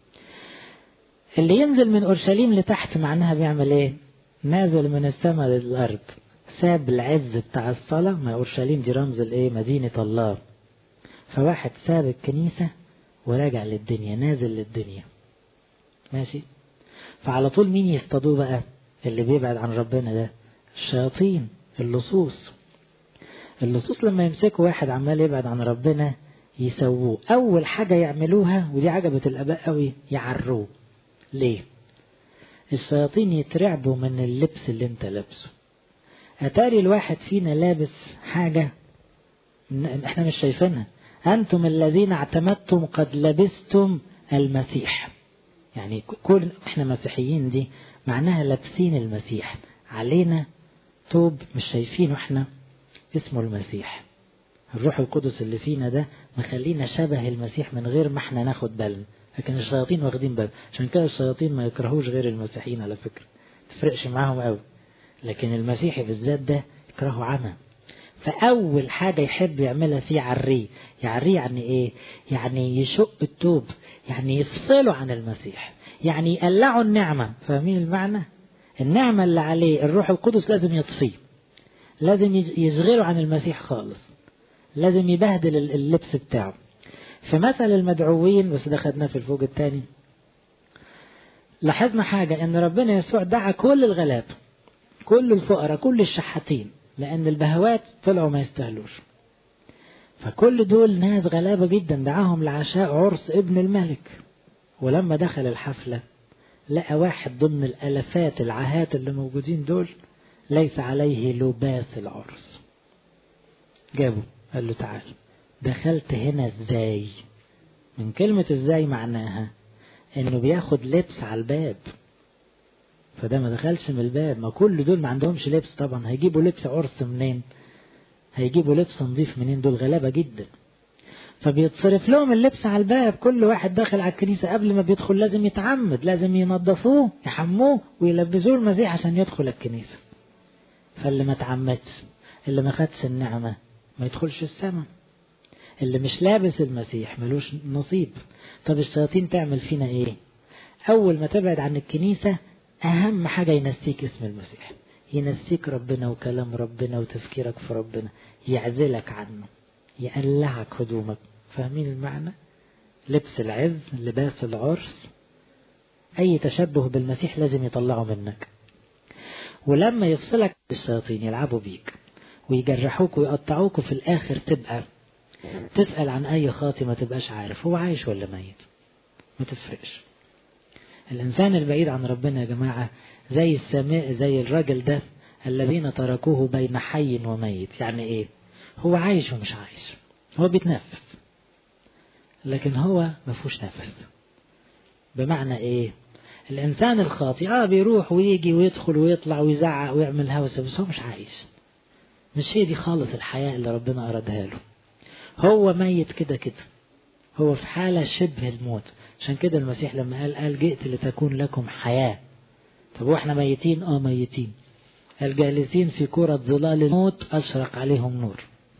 اللي ينزل من أورشليم لتحت معناها بيعمل ايه نازل من السماء للأرض ساب العز بتاع الصلاة ما أورشليم دي رمز الايه مدينة الله فواحد ساب الكنيسة وراجع للدنيا نازل للدنيا ماشي فعلى طول مين يصطادوه بقى اللي بيبعد عن ربنا ده الشياطين اللصوص اللصوص لما يمسكوا واحد عمال يبعد عن ربنا يسووه أول حاجة يعملوها ودي عجبت الآباء قوي يعروه ليه الشياطين يترعبوا من اللبس اللي انت لابسه أتاري الواحد فينا لابس حاجة احنا مش شايفينها أنتم الذين اعتمدتم قد لبستم المسيح يعني كل احنا مسيحيين دي معناها لابسين المسيح علينا توب مش شايفينه احنا اسمه المسيح الروح القدس اللي فينا ده مخلينا شبه المسيح من غير ما احنا ناخد بالنا لكن الشياطين واخدين بالهم عشان كده الشياطين ما يكرهوش غير المسيحيين على فكرة تفرقش معاهم قوي لكن المسيحي بالذات ده يكرهه عمى فأول حاجة يحب يعملها فيه عريه يعريه يعني إيه يعني يشق التوب يعني يفصله عن المسيح يعني يقلعوا النعمة فاهمين المعنى النعمة اللي عليه الروح القدس لازم يطفيه لازم يشغله عن المسيح خالص لازم يبهدل اللبس بتاعه في مثل المدعوين بس ده خدناه في الفوق الثاني لاحظنا حاجة ان ربنا يسوع دعا كل الغلاب كل الفقراء كل الشحاتين لأن البهوات طلعوا ما يستاهلوش فكل دول ناس غلابة جدا دعاهم لعشاء عرس ابن الملك ولما دخل الحفلة لقى واحد ضمن الألفات العهات اللي موجودين دول ليس عليه لباس العرس جابه قال له تعال دخلت هنا ازاي من كلمة ازاي معناها انه بياخد لبس على الباب فده ما دخلش من الباب ما كل دول ما عندهمش لبس طبعا هيجيبوا لبس عرس منين هيجيبوا لبس نظيف منين دول غلابة جدا فبيتصرف لهم اللبس على الباب كل واحد داخل على الكنيسة قبل ما بيدخل لازم يتعمد لازم ينظفوه يحموه ويلبسوه المسيح عشان يدخل الكنيسة فاللي ما تعمدش اللي ما خدش النعمة ما يدخلش السماء اللي مش لابس المسيح ملوش نصيب طب الشياطين تعمل فينا ايه اول ما تبعد عن الكنيسة اهم حاجة ينسيك اسم المسيح ينسيك ربنا وكلام ربنا وتفكيرك في ربنا يعزلك عنه يقلعك هدومك فاهمين المعنى لبس العز لباس العرس اي تشبه بالمسيح لازم يطلعه منك ولما يفصلك الشياطين يلعبوا بيك ويجرحوك ويقطعوك وفي الاخر تبقى تسأل عن اي خاطي ما تبقاش عارف هو عايش ولا ميت ما تفرقش الانسان البعيد عن ربنا يا جماعة زي السماء زي الراجل ده الذين تركوه بين حي وميت يعني ايه هو عايش ومش عايش هو بيتنفس لكن هو ما فيهوش نفس بمعنى ايه الانسان الخاطئ اه بيروح ويجي ويدخل ويطلع ويزعق ويعمل هوسه بس هو مش عايش مش هي دي خالص الحياه اللي ربنا ارادها له هو ميت كده كده هو في حاله شبه الموت عشان كده المسيح لما قال قال جئت لتكون لكم حياه طب واحنا ميتين اه ميتين الجالسين في كرة ظلال الموت أشرق عليهم نور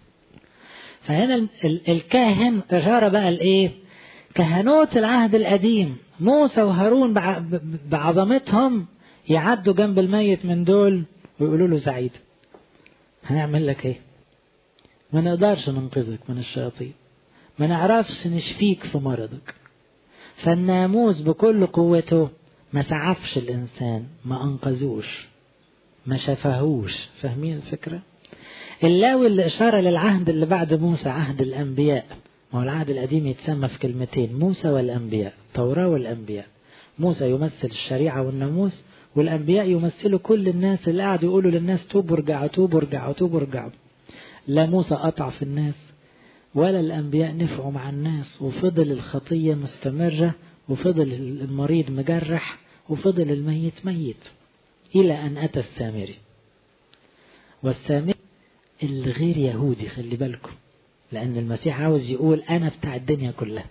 فهنا الكاهن إشارة بقى لإيه كهنوت العهد القديم موسى وهارون بعظمتهم يعدوا جنب الميت من دول ويقولوا له سعيد هنعمل لك ايه ما نقدرش ننقذك من الشياطين ما نعرفش نشفيك في مرضك فالناموس بكل قوته ما سعفش الإنسان ما أنقذوش ما شفهوش فاهمين الفكرة اللاوي اللي إشارة للعهد اللي بعد موسى عهد الأنبياء ما هو العهد القديم يتسمى في كلمتين موسى والأنبياء توراة والأنبياء موسى يمثل الشريعة والناموس والأنبياء يمثلوا كل الناس اللي قعدوا يقولوا للناس توبوا ارجعوا توبوا ارجعوا توبوا ارجعوا لا موسى قطع في الناس ولا الأنبياء نفعوا مع الناس وفضل الخطية مستمرة وفضل المريض مجرح وفضل الميت ميت إلى أن أتى السامري والسامري الغير يهودي خلي بالكم لأن المسيح عاوز يقول أنا بتاع الدنيا كلها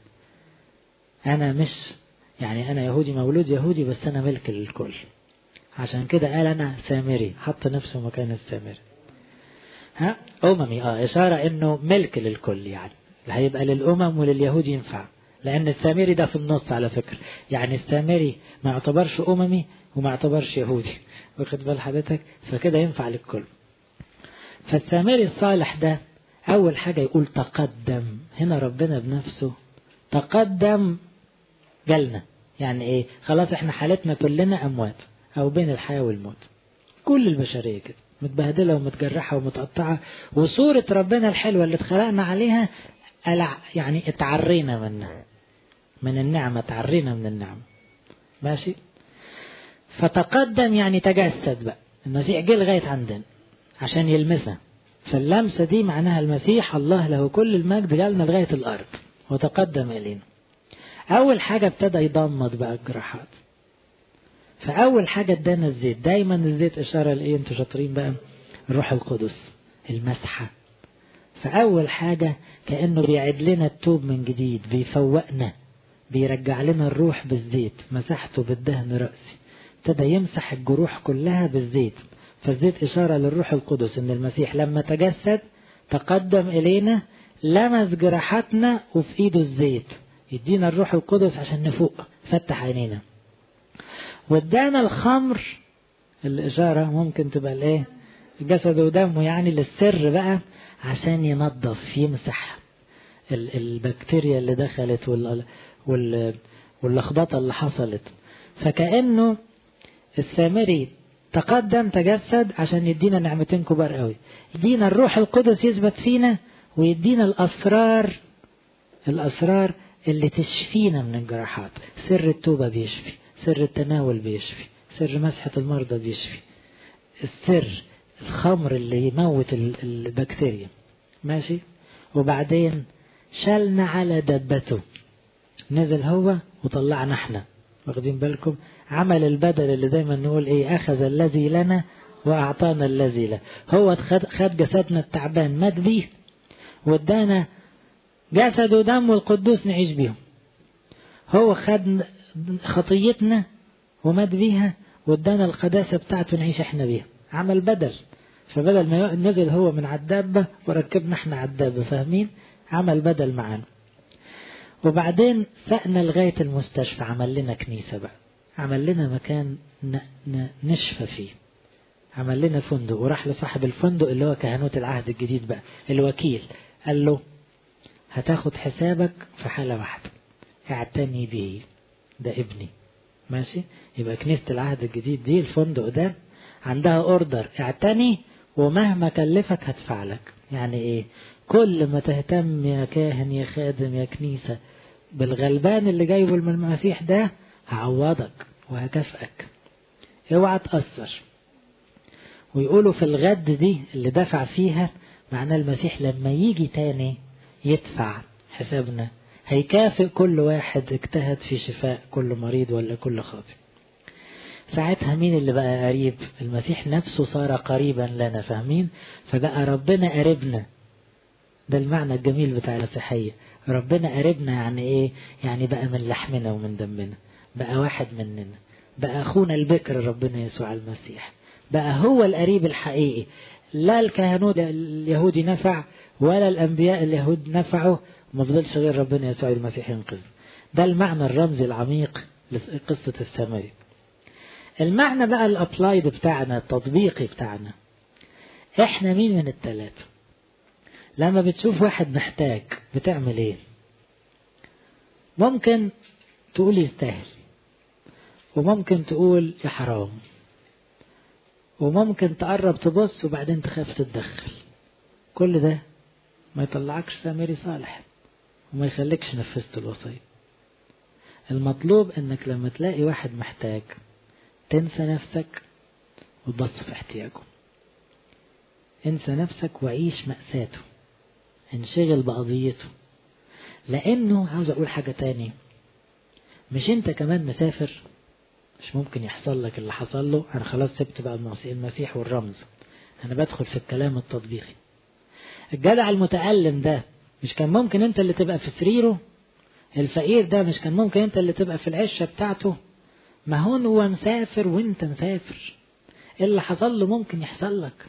أنا مش يعني أنا يهودي مولود يهودي بس أنا ملك للكل عشان كده قال أنا سامري حط نفسه مكان السامري ها أممي اه إشارة إنه ملك للكل يعني هيبقى للأمم ولليهود ينفع لأن السامري ده في النص على فكرة يعني السامري ما يعتبرش أممي وما يعتبرش يهودي واخد بال حضرتك فكده ينفع للكل فالسامري الصالح ده أول حاجة يقول تقدم هنا ربنا بنفسه تقدم جالنا يعني إيه خلاص إحنا حالتنا كلنا أموات أو بين الحياة والموت كل البشرية كده متبهدلة ومتجرحة ومتقطعة وصورة ربنا الحلوة اللي اتخلقنا عليها ألع يعني اتعرينا منها من النعمة اتعرينا من النعمة ماشي فتقدم يعني تجسد بقى المسيح جه لغاية عندنا عشان يلمسنا فاللمسة دي معناها المسيح الله له كل المجد جالنا لغاية الأرض وتقدم إلينا أول حاجة ابتدى يضمد بقى الجراحات فأول حاجة ادانا الزيت دايما الزيت إشارة لإيه أنتوا شاطرين بقى الروح القدس المسحة فأول حاجة كأنه بيعد لنا التوب من جديد بيفوقنا بيرجع لنا الروح بالزيت مسحته بالدهن رأسي ابتدى يمسح الجروح كلها بالزيت فالزيت إشارة للروح القدس إن المسيح لما تجسد تقدم إلينا لمس جراحاتنا وفي إيده الزيت يدينا الروح القدس عشان نفوق فتح عينينا وادانا الخمر الإشارة ممكن تبقى الإيه جسد ودمه يعني للسر بقى عشان ينظف يمسح البكتيريا اللي دخلت وال وال واللخبطة اللي حصلت فكأنه السامري تقدم تجسد عشان يدينا نعمتين كبار قوي يدينا الروح القدس يثبت فينا ويدينا الأسرار الأسرار اللي تشفينا من الجراحات سر التوبة بيشفي سر التناول بيشفي سر مسحة المرضى بيشفي السر الخمر اللي يموت البكتيريا ماشي وبعدين شالنا على دبته نزل هو وطلعنا احنا واخدين بالكم عمل البدل اللي دايما نقول ايه اخذ الذي لنا واعطانا الذي له هو خد جسدنا التعبان مات بيه وادانا جسد ودم القدوس نعيش بيهم هو خد خطيتنا ومات بيها وادانا القداسة بتاعته نعيش احنا بيها عمل بدل فبدل ما نزل هو من على الدابة وركبنا احنا على الدابة فاهمين عمل بدل معانا وبعدين سقنا لغاية المستشفى عمل لنا كنيسة بقى عمل لنا مكان نشفى فيه عمل لنا فندق وراح لصاحب الفندق اللي هو كهنوت العهد الجديد بقى الوكيل قال له هتاخد حسابك في حالة واحدة اعتني به ده ابني ماشي يبقى كنيسة العهد الجديد دي الفندق ده عندها اوردر اعتني ومهما كلفك هدفع لك يعني ايه كل ما تهتم يا كاهن يا خادم يا كنيسة بالغلبان اللي جايبه من المسيح ده هعوضك وهكافئك اوعى تأثر ويقولوا في الغد دي اللي دفع فيها معناه المسيح لما يجي تاني يدفع حسابنا هيكافئ كل واحد اجتهد في شفاء كل مريض ولا كل خاطئ ساعتها مين اللي بقى قريب المسيح نفسه صار قريبا لنا فاهمين فبقى ربنا قريبنا ده المعنى الجميل بتاع المسيحية ربنا قريبنا يعني ايه يعني بقى من لحمنا ومن دمنا بقى واحد مننا بقى اخونا البكر ربنا يسوع المسيح بقى هو القريب الحقيقي لا الكهنوت اليهودي نفع ولا الانبياء اليهود نفعوا ما فضلش غير ربنا يسوع المسيح ينقذ ده المعنى الرمزي العميق لقصة السامري المعنى بقى الابلايد بتاعنا التطبيقي بتاعنا احنا مين من الثلاثة لما بتشوف واحد محتاج بتعمل ايه ممكن تقول يستاهل وممكن تقول يا حرام وممكن تقرب تبص وبعدين تخاف تتدخل كل ده ما يطلعكش سامري صالح وما يخليكش نفذت الوصية المطلوب انك لما تلاقي واحد محتاج تنسى نفسك وتبص في احتياجه انسى نفسك وعيش مأساته انشغل بقضيته لانه عاوز اقول حاجة تاني مش انت كمان مسافر مش ممكن يحصل لك اللي حصل له انا خلاص سبت بقى المسيح والرمز انا بدخل في الكلام التطبيقي الجدع المتألم ده مش كان ممكن انت اللي تبقى في سريره الفقير ده مش كان ممكن انت اللي تبقى في العشة بتاعته ما هو هو مسافر وانت مسافر اللي حصل له ممكن يحصل لك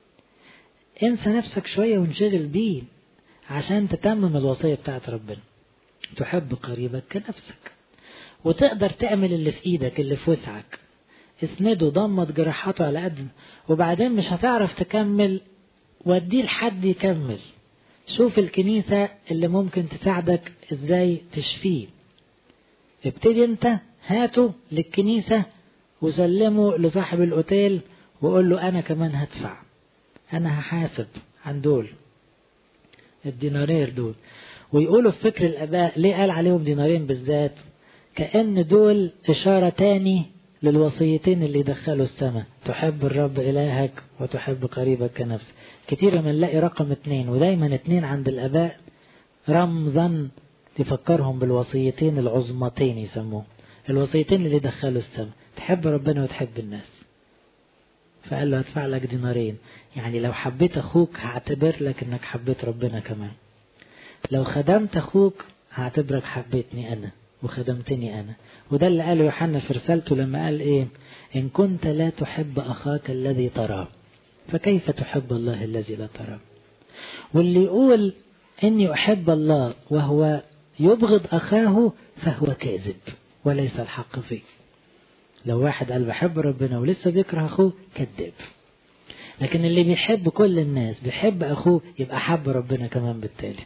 انسى نفسك شوية وانشغل بيه عشان تتمم الوصية بتاعت ربنا تحب قريبك كنفسك وتقدر تعمل اللي في ايدك اللي في وسعك اسنده ضمت جراحاته على قد وبعدين مش هتعرف تكمل وديه لحد يكمل شوف الكنيسة اللي ممكن تساعدك ازاي تشفيه ابتدي انت هاته للكنيسة وسلمه لصاحب الاوتيل وقول له انا كمان هدفع انا هحاسب عن دول الدينارير دول ويقولوا في فكر الاباء ليه قال عليهم دينارين بالذات كأن دول إشارة تاني للوصيتين اللي يدخلوا السماء تحب الرب إلهك وتحب قريبك كنفسك كتير ما نلاقي رقم اتنين ودايما اتنين عند الآباء رمزا تفكرهم بالوصيتين العظمتين يسموه الوصيتين اللي يدخلوا السماء تحب ربنا وتحب الناس فقال له هدفع لك دينارين يعني لو حبيت أخوك هعتبر لك إنك حبيت ربنا كمان لو خدمت أخوك هعتبرك حبيتني أنا وخدمتني أنا وده اللي قاله يوحنا في رسالته لما قال إيه إن كنت لا تحب أخاك الذي تراه فكيف تحب الله الذي لا تراه واللي يقول إني أحب الله وهو يبغض أخاه فهو كاذب وليس الحق فيه لو واحد قال بحب ربنا ولسه بيكره أخوه كذاب لكن اللي بيحب كل الناس بيحب أخوه يبقى حب ربنا كمان بالتالي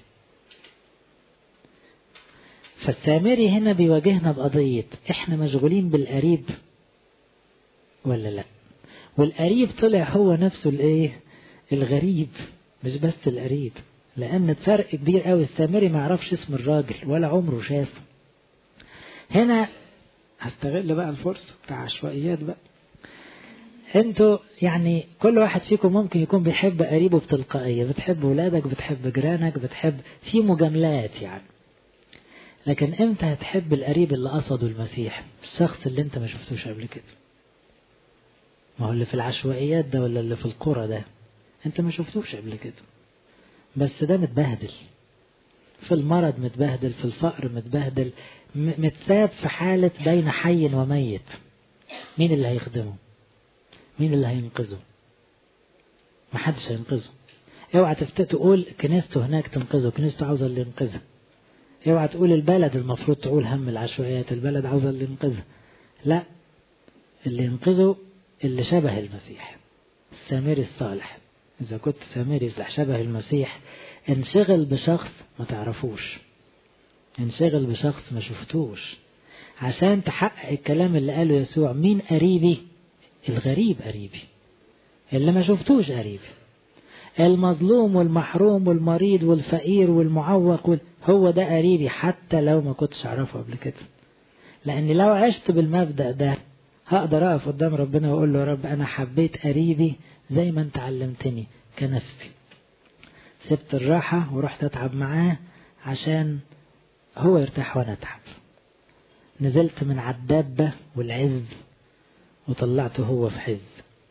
فالسامري هنا بيواجهنا بقضية احنا مشغولين بالقريب ولا لا والقريب طلع هو نفسه الايه الغريب مش بس القريب لان فرق كبير قوي السامري ما يعرفش اسم الراجل ولا عمره شافه هنا هستغل بقى الفرصة بتاع عشوائيات بقى انتوا يعني كل واحد فيكم ممكن يكون بيحب قريبه بتلقائية بتحب ولادك بتحب جيرانك بتحب في مجاملات يعني لكن امتى هتحب القريب اللي قصده المسيح الشخص اللي انت ما شفتوش قبل كده ما هو اللي في العشوائيات ده ولا اللي في القرى ده انت ما شفتوش قبل كده بس ده متبهدل في المرض متبهدل في الفقر متبهدل متساب في حالة بين حي وميت مين اللي هيخدمه مين اللي هينقذه محدش هينقذه اوعى تقول كنيسته هناك تنقذه كنيسته عاوزة اللي ينقذها اوعى تقول البلد المفروض تقول هم العشوائيات البلد عاوزة اللي ينقذها لا اللي ينقذه اللي شبه المسيح السامري الصالح إذا كنت سامري شبه المسيح انشغل بشخص ما تعرفوش انشغل بشخص ما شفتوش عشان تحقق الكلام اللي قاله يسوع مين قريبي الغريب قريبي اللي ما شفتوش قريبي المظلوم والمحروم والمريض والفقير والمعوق وال... هو ده قريبي حتى لو ما كنتش أعرفه قبل كده لأن لو عشت بالمبدأ ده هقدر أقف قدام ربنا وأقول له يا رب أنا حبيت قريبي زي ما أنت علمتني كنفسي سبت الراحة ورحت أتعب معاه عشان هو يرتاح وأنا أتعب نزلت من عالدابة والعز وطلعته هو في حز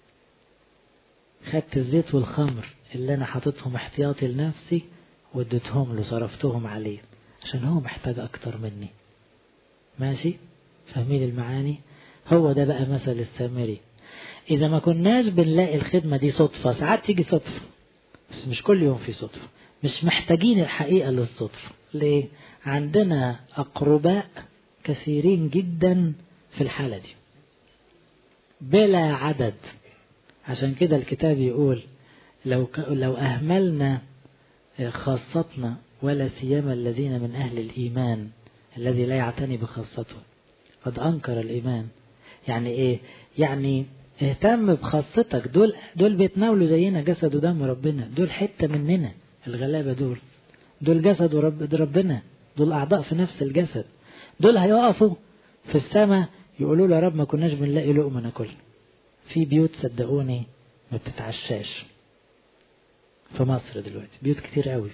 خدت الزيت والخمر اللي أنا حاططهم احتياطي لنفسي واديتهم له صرفتهم عليه عشان هو محتاج أكتر مني ماشي فاهمين المعاني هو ده بقى مثل السامري إذا ما كناش بنلاقي الخدمة دي صدفة ساعات تيجي صدفة بس مش كل يوم في صدفة مش محتاجين الحقيقة للصدفة ليه؟ عندنا أقرباء كثيرين جدا في الحالة دي بلا عدد عشان كده الكتاب يقول لو لو أهملنا خاصتنا ولا سيما الذين من أهل الإيمان الذي لا يعتني بخاصته قد أنكر الإيمان يعني إيه؟ يعني اهتم بخاصتك دول دول بيتناولوا زينا جسد ودم ربنا دول حتة مننا الغلابة دول دول جسد ورب ربنا دول أعضاء في نفس الجسد دول هيقفوا في السماء يقولوا له يا رب ما كناش بنلاقي لقمة ناكل في بيوت صدقوني ما بتتعشاش في مصر دلوقتي بيوت كتير قوي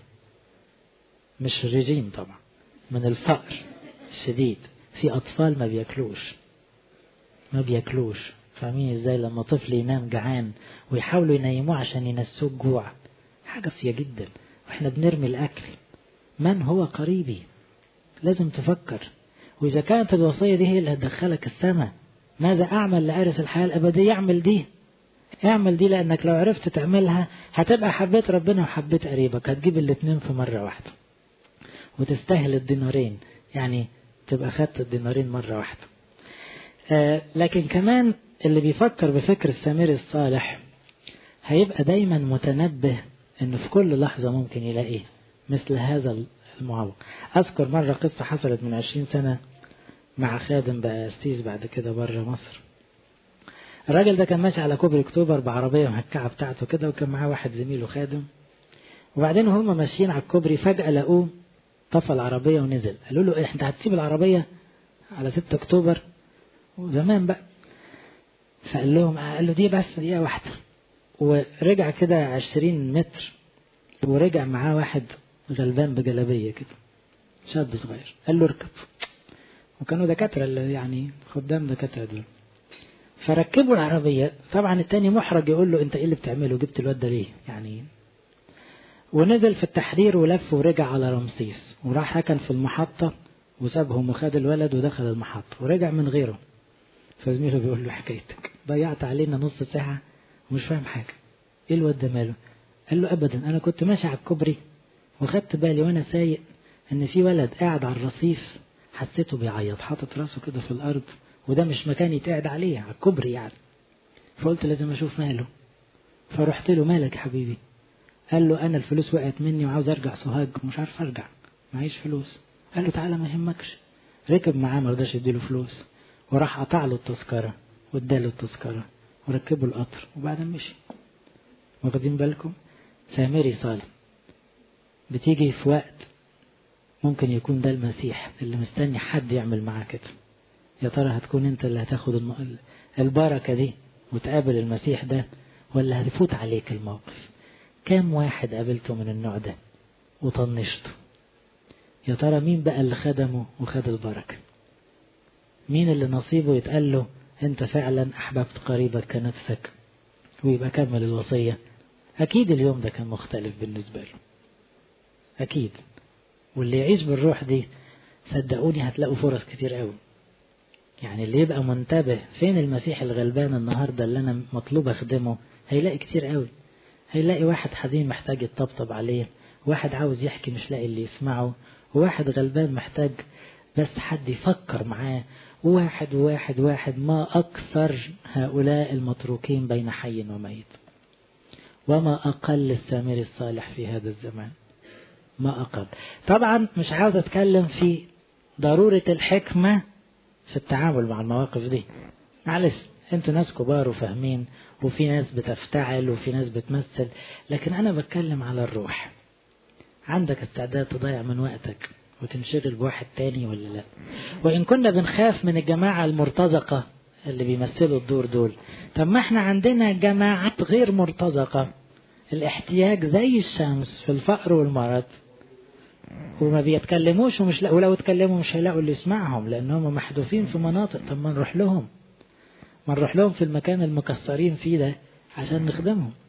مش الرجيم طبعا من الفقر الشديد في أطفال ما بياكلوش ما بياكلوش فاهمين ازاي لما طفل ينام جعان ويحاولوا ينيموه عشان ينسوه الجوع حاجة قاسية جدا واحنا بنرمي الأكل من هو قريبي لازم تفكر وإذا كانت الوصية دي هي اللي هتدخلك السماء ماذا أعمل لأرث الحياة الأبدية اعمل دي اعمل دي لأنك لو عرفت تعملها هتبقى حبيت ربنا وحبيت قريبك هتجيب الاتنين في مرة واحدة وتستاهل الدينارين يعني تبقى خدت الدينارين مرة واحدة آه لكن كمان اللي بيفكر بفكر السامري الصالح هيبقى دايما متنبه انه في كل لحظة ممكن يلاقيه مثل هذا المعوق اذكر مرة قصة حصلت من عشرين سنة مع خادم بقى استيز بعد كده بره مصر الراجل ده كان ماشي على كوبري اكتوبر بعربية مهكعة بتاعته كده وكان معاه واحد زميله خادم وبعدين هم ماشيين على الكوبري فجأة لقوه طفى العربية ونزل قالوا له إيه انت هتسيب العربية على 6 اكتوبر وزمان بقى فقال لهم قال له دي بس دقيقة واحدة ورجع كده عشرين متر ورجع معاه واحد غلبان بجلابية كده شاب صغير قال له اركب وكانوا دكاترة اللي يعني خدام دكاترة دول فركبوا العربية طبعا التاني محرج يقول له انت ايه اللي بتعمله جبت الواد ده ليه يعني ونزل في التحرير ولف ورجع على رمسيس وراح ركن في المحطة وسابهم وخد الولد ودخل المحطة ورجع من غيره فزميله بيقول له حكايتك ضيعت علينا نص ساعة ومش فاهم حاجة ايه الواد ده ماله قال له ابدا انا كنت ماشي على الكوبري وخدت بالي وانا سايق ان في ولد قاعد على الرصيف حسيته بيعيط حاطط راسه كده في الارض وده مش مكان يتقعد عليه على الكوبري يعني فقلت لازم اشوف ماله فرحت له مالك يا حبيبي قال له انا الفلوس وقعت مني وعاوز ارجع سوهاج ومش عارف ارجع معيش فلوس قال له تعالى ما يهمكش ركب معاه ما رضاش يديله فلوس وراح قطع له التذكرة واداله التذكرة وركبوا القطر وبعدين مشي واخدين بالكم سامري صالح بتيجي في وقت ممكن يكون ده المسيح اللي مستني حد يعمل معاه كده يا ترى هتكون انت اللي هتاخد البركة دي وتقابل المسيح ده ولا هتفوت عليك الموقف كام واحد قابلته من النوع ده وطنشته يا ترى مين بقى اللي خدمه وخد البركة مين اللي نصيبه يتقال له انت فعلا احببت قريبك كنفسك ويبقى كمل الوصية اكيد اليوم ده كان مختلف بالنسبة له اكيد واللي يعيش بالروح دي صدقوني هتلاقوا فرص كتير قوي يعني اللي يبقى منتبه فين المسيح الغلبان النهاردة اللي انا مطلوب اخدمه هيلاقي كتير قوي هيلاقي واحد حزين محتاج يطبطب عليه واحد عاوز يحكي مش لاقي اللي يسمعه وواحد غلبان محتاج بس حد يفكر معاه واحد واحد واحد ما أكثر هؤلاء المتروكين بين حي وميت وما أقل السامر الصالح في هذا الزمان ما أقل طبعا مش عاوز أتكلم في ضرورة الحكمة في التعامل مع المواقف دي معلش انتوا ناس كبار وفاهمين وفي ناس بتفتعل وفي ناس بتمثل لكن أنا بتكلم على الروح عندك استعداد تضيع من وقتك وتنشغل بواحد تاني ولا لا وإن كنا بنخاف من الجماعة المرتزقة اللي بيمثلوا الدور دول طب ما احنا عندنا جماعات غير مرتزقة الاحتياج زي الشمس في الفقر والمرض وما بيتكلموش ومش لا ولو اتكلموا مش هيلاقوا اللي يسمعهم لان هم محذوفين في مناطق طب ما نروح لهم ما نروح لهم في المكان المكسرين فيه ده عشان نخدمهم